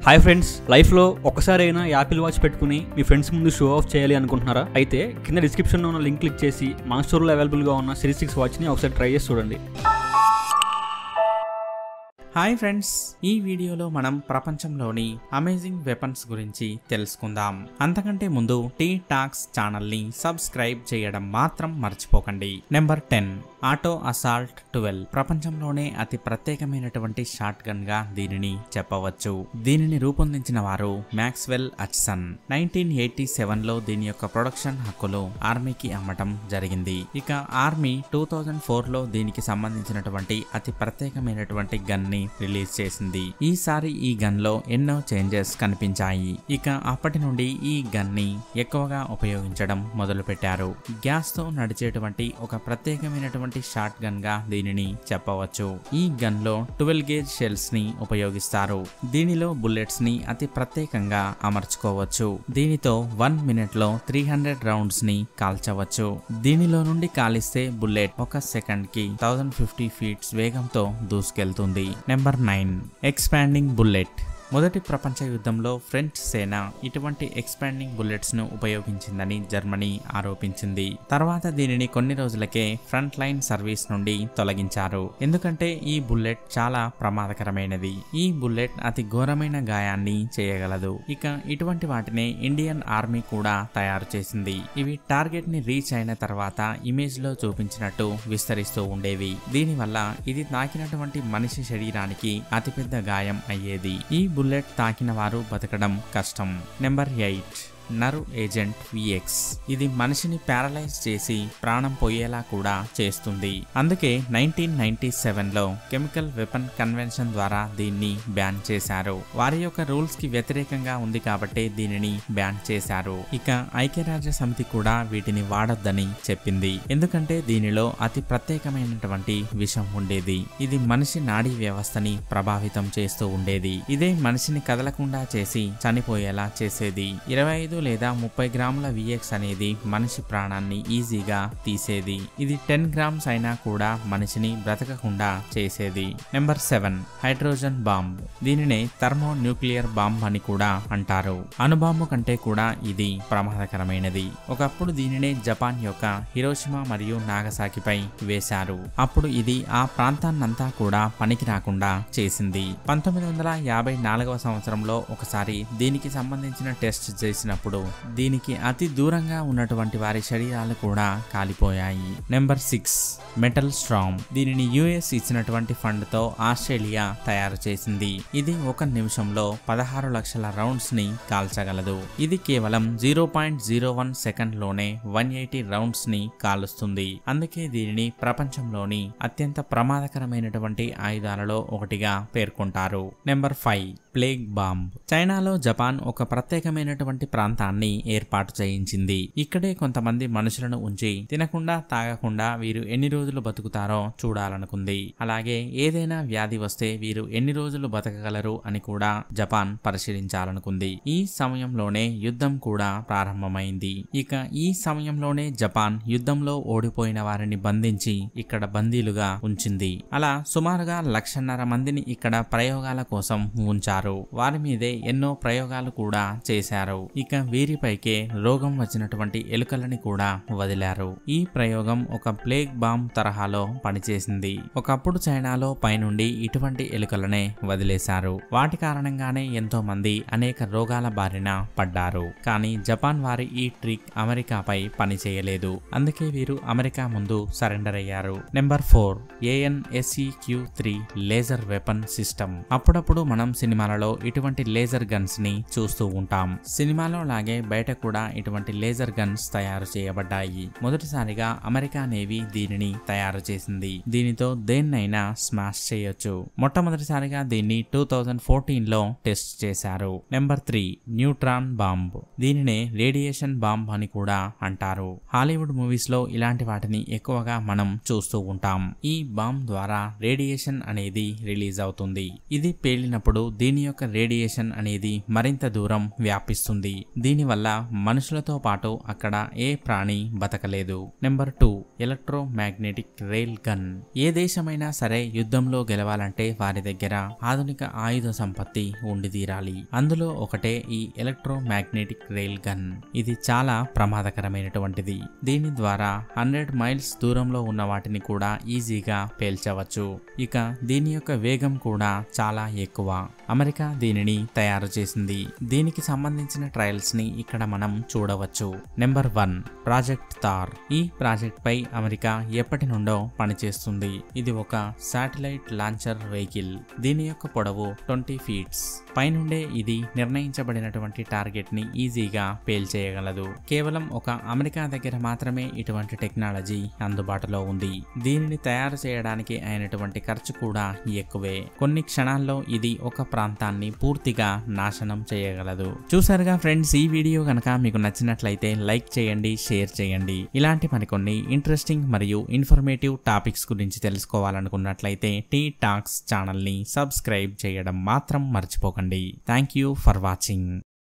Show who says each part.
Speaker 1: hi friends లైఫ్లో ఒక్కసారైనా apple watch పెట్టుకుని మీ ఫ్రెండ్స్ ముందు షో ఆఫ్ చేయాలి అనుకుంటున్నారా అయితే కింద డిస్క్రిప్షన్లో ఉన్న లింక్ క్లిక్ చేసి మన స్టోర్లో అవైలబుల్గా ఉన్న సిరీస్ సిక్స్ వాచ్ని ఒకసారి ట్రై చేసి చూడండి
Speaker 2: హాయ్ ఫ్రెండ్స్ ఈ వీడియోలో మనం ప్రపంచంలోని అమేజింగ్ వెపన్స్ గురించి తెలుసుకుందాం అంతకంటే ముందు టీ టాక్స్ ఛానల్ని సబ్స్క్రైబ్ చేయడం మాత్రం మర్చిపోకండి number ten auto assault twelve ప్రపంచంలోనే అతి ప్రత్యేకమైనటువంటి షాట్ గన్ గా దీనిని చెప్పవచ్చు దీనిని రూపొందించిన వారు Maxwell Atchisson nineteen eighty seven లో దీని యొక్క ప్రొడక్షన్ హక్కులు ఆర్మీకి అమ్మటం జరిగింది ఇక ఆర్మీ టూ థౌజండ్ ఫోర్ లో దీనికి సంబంధించినటువంటి అతి ప్రత్యేకమైనటువంటి గన్ ని రిలీజ్ చేసింది ఈసారి ఈ గన్ లో ఎన్నో చేంజెస్ కనిపించాయి ఇక అప్పటి నుండి ఈ గన్ ని ఎక్కువగా ఉపయోగించడం మొదలు పెట్టారు గ్యాస్ తో నడిచేటువంటి ఒక ప్రత్యేకమైనటువంటి షార్ట్ గన్ గా దీనిని చెప్పవచ్చు ఈ గన్ లో ట్వెల్వ్ గేజ్ షెల్స్ ని ఉపయోగిస్తారు దీనిలో బుల్లెట్స్ ని అతి ప్రత్యేకంగా అమర్చుకోవచ్చు దీనితో వన్ మినిట్ లో త్రీ హండ్రెడ్ రౌండ్స్ ని కాల్చవచ్చు దీనిలో నుండి కాలిస్తే బుల్లెట్ ఒక సెకండ్ కి థౌజండ్ ఫిఫ్టీ ఫీట్స్ వేగంతో దూసుకెళ్తుంది నెంబర్ నైన్ ఎక్స్పాండింగ్ బుల్లెట్ మొదటి ప్రపంచ యుద్ధంలో ఫ్రెంచ్ సేన ఇటువంటి ఎక్స్పాండింగ్ బుల్లెట్స్ ను ఉపయోగించిందని జర్మనీ ఆరోపించింది తర్వాత దీనిని కొన్ని రోజులకే ఫ్రంట్ లైన్ సర్వీస్ నుండి తొలగించారు ఎందుకంటే ఈ బుల్లెట్ చాలా ప్రమాదకరమైనది ఈ బుల్లెట్ అతి ఘోరమైన గాయాన్ని చేయగలదు ఇక ఇటువంటి వాటినే ఇండియన్ ఆర్మీ కూడా తయారు చేసింది ఇవి టార్గెట్ ని రీచ్ అయిన తర్వాత ఇమేజ్ లో చూపించినట్టు విస్తరిస్తూ ఉండేవి దీనివల్ల ఇది తాకినటువంటి మనిషి శరీరానికి అతిపెద్ద గాయం అయ్యేది ఈ బుల్లెట్ తాకిన వారు బతకడం కష్టం number eight nerve agent VX ఇది మనిషిని ప్యారలైజ్ చేసి ప్రాణం పోయేలా కూడా చేస్తుంది అందుకే నైన్టీన్ నైన్టీ సెవెన్లో కెమికల్ వెపన్ కన్వెన్షన్ ద్వారా దీన్ని బ్యాన్ చేశారు వారి యొక్క రూల్స్ కి వ్యతిరేకంగా ఉంది కాబట్టి దీనిని బ్యాన్ చేశారు ఇక ఐక్యరాజ్య సమితి కూడా వీటిని వాడొద్దని చెప్పింది ఎందుకంటే దీనిలో అతి ప్రత్యేకమైనటువంటి విషం ఉండేది ఇది మనిషి నాడీ వ్యవస్థని ప్రభావితం చేస్తూ ఉండేది ఇదే మనిషిని కదలకుండా చేసి చనిపోయేలా చేసేది ఇరవై ఐదు లేదా ముప్పై గ్రాముల విఎక్స్ అనేది మనిషి ప్రాణాన్ని ఈజీగా తీసేది ఇది టెన్ గ్రామ్స్ అయినా కూడా మనిషిని బ్రతకకుండా చేసేది నెంబర్ సెవెన్ హైడ్రోజన్ బాంబ్ దీనినే థర్మో న్యూక్లియర్ బాంబ్ అని కూడా అంటారు అణుబాంబు కంటే కూడా ఇది ప్రమాదకరమైనది ఒకప్పుడు దీనినే జపాన్ యొక్క హిరోషిమా మరియు నాగసాకిపై వేశారు అప్పుడు ఇది ఆ ప్రాంతాన్నంతా కూడా పనికి రాకుండా చేసింది పంతొమ్మిది వందల యాభై నాలుగవ సంవత్సరంలో ఒకసారి దీనికి సంబంధించిన టెస్ట్ చేసినప్పుడు దీనికి అతి దూరంగా ఉన్నటువంటి వారి శరీరాలు కూడా కాలిపోయాయి నెంబర్ సిక్స్ మెటల్ స్ట్రామ్ దీనిని యుఎస్ ఇచ్చినటువంటి ఫండ్ తో ఆస్ట్రేలియా తయారు చేసింది ఇది ఒక నిమిషంలో పదహారు లక్షల రౌండ్స్ ని కాల్చగలదు ఇది కేవలం zero point zero one second లోనే వన్ ఎయిటీ రౌండ్స్ ని కాలుస్తుంది అందుకే దీనిని ప్రపంచంలోని అత్యంత ప్రమాదకరమైనటువంటి ఆయుధాలలో ఒకటిగా పేర్కొంటారు నెంబర్ ఫైవ్ ప్లేగ్ బాంబ్ చైనాలో జపాన్ ఒక ప్రత్యేకమైనటువంటి ప్రాంతాన్ని ఏర్పాటు చేయించింది ఇక్కడే కొంతమంది మనుషులను ఉంచి తినకుండా తాగకుండా వీరు ఎన్ని రోజులు బతుకుతారో చూడాలనుకుంది అలాగే ఏదైనా వ్యాధి వస్తే వీరు ఎన్ని రోజులు బతకగలరు అని కూడా జపాన్ పరిశీలించాలనుకుంది ఈ సమయంలోనే యుద్ధం కూడా ప్రారంభమైంది ఇక ఈ సమయంలోనే జపాన్ యుద్ధంలో ఓడిపోయిన వారిని బంధించి ఇక్కడ బందీలుగా ఉంచింది అలా సుమారుగా లక్షన్నర మందిని ఇక్కడ ప్రయోగాల కోసం ఉంచారు వారి మీదే ఎన్నో ప్రయోగాలు కూడా చేశారు ఇక వీరిపైకే రోగం వచ్చినటువంటి ఎలుకలని కూడా వదిలారు ఈ ప్రయోగం ఒక ప్లేగ్ బాంబ్ తరహాలో పనిచేసింది ఒకప్పుడు చైనాలో పైనుండి ఇటువంటి ఎలుకలనే వదిలేశారు వాటి కారణంగానే ఎంతో మంది అనేక రోగాల బారిన పడ్డారు కానీ జపాన్ వారి ఈ ట్రిక్ అమెరికాపై పని చేయలేదు అందుకే వీరు అమెరికా ముందు సరెండర్ అయ్యారు number four ANSE Q three laser weapon system అప్పుడప్పుడు మనం సినిమాలలో ఇటువంటి లేజర్ గన్స్ ని చూస్తూ ఉంటాం సినిమాలో లాగే బయట కూడా ఇటువంటి లేజర్ గన్స్ తయారు చేయబడ్డాయి మొదటిసారిగా అమెరికా నేవీ దీనిని తయారు చేసింది దీనితో దేన్నైనా స్మాష్ చేయొచ్చు మొట్టమొదటిసారిగా దీన్ని టూ థౌజండ్ ఫోర్టీన్ లో టెస్ట్ చేశారు నెంబర్ త్రీ న్యూట్రాన్ బాంబ్ దీనినే రేడియేషన్ బాంబ్ అని కూడా అంటారు హాలీవుడ్ మూవీస్ లో ఇలాంటి వాటిని ఎక్కువగా మనం చూస్తూ ఉంటాం ఈ బాంబ్ ద్వారా రేడియేషన్ అనేది రిలీజ్ అవుతుంది ఇది పేలినప్పుడు దీని దీని యొక్క రేడియేషన్ అనేది మరింత దూరం వ్యాపిస్తుంది దీనివల్ల మనుషులతో పాటు అక్కడ ఏ ప్రాణి బతకలేదు number two electromagnetic rail gun ఏ దేశమైనా సరే యుద్ధంలో గెలవాలంటే వారి దగ్గర ఆధునిక ఆయుధ సంపత్తి ఉండి తీరాలి అందులో ఒకటే ఈ ఎలక్ట్రోమాగ్నెటిక్ రైల్ గన్ ఇది చాలా ప్రమాదకరమైనటువంటిది దీని ద్వారా హండ్రెడ్ మైల్స్ దూరంలో ఉన్న వాటిని కూడా ఈజీగా పేల్చవచ్చు ఇక దీని యొక్క వేగం కూడా చాలా ఎక్కువ అమెరికా దీనిని తయారు చేసింది దీనికి సంబంధించిన ట్రయల్స్ ని ఇక్కడ మనం చూడవచ్చు నెంబర్ వన్ ప్రాజెక్ట్ తార్ ఈ ప్రాజెక్ట్ పై అమెరికా ఎప్పటి నుండో పనిచేస్తుంది ఇది ఒక శాటిలైట్ లాంచర్ వెహికల్ దీని యొక్క పొడవు ట్వంటీ ఫీట్స్ పైనుండే ఇది నిర్ణయించబడినటువంటి టార్గెట్ ని ఈజీగా పేల్చేయగలదు కేవలం ఒక అమెరికా దగ్గర మాత్రమే ఇటువంటి టెక్నాలజీ అందుబాటులో ఉంది దీనిని తయారు చేయడానికి అయినటువంటి ఖర్చు కూడా ఎక్కువే కొన్ని క్షణాల్లో ఇది ఒక ప్రాంతాన్ని పూర్తిగా నాశనం చేయగలదు చూసారుగా ఫ్రెండ్స్ ఈ వీడియో కనుక మీకు నచ్చినట్లయితే లైక్ చేయండి షేర్ చేయండి ఇలాంటి మరికొన్ని ఇంట్రెస్టింగ్ మరియు ఇన్ఫర్మేటివ్ టాపిక్స్ గురించి తెలుసుకోవాలనుకున్నట్లయితే టీ టాక్స్ ఛానల్ని సబ్స్క్రైబ్ చేయడం మాత్రం మర్చిపోకండి థ్యాంక్ యూ ఫర్ వాచింగ్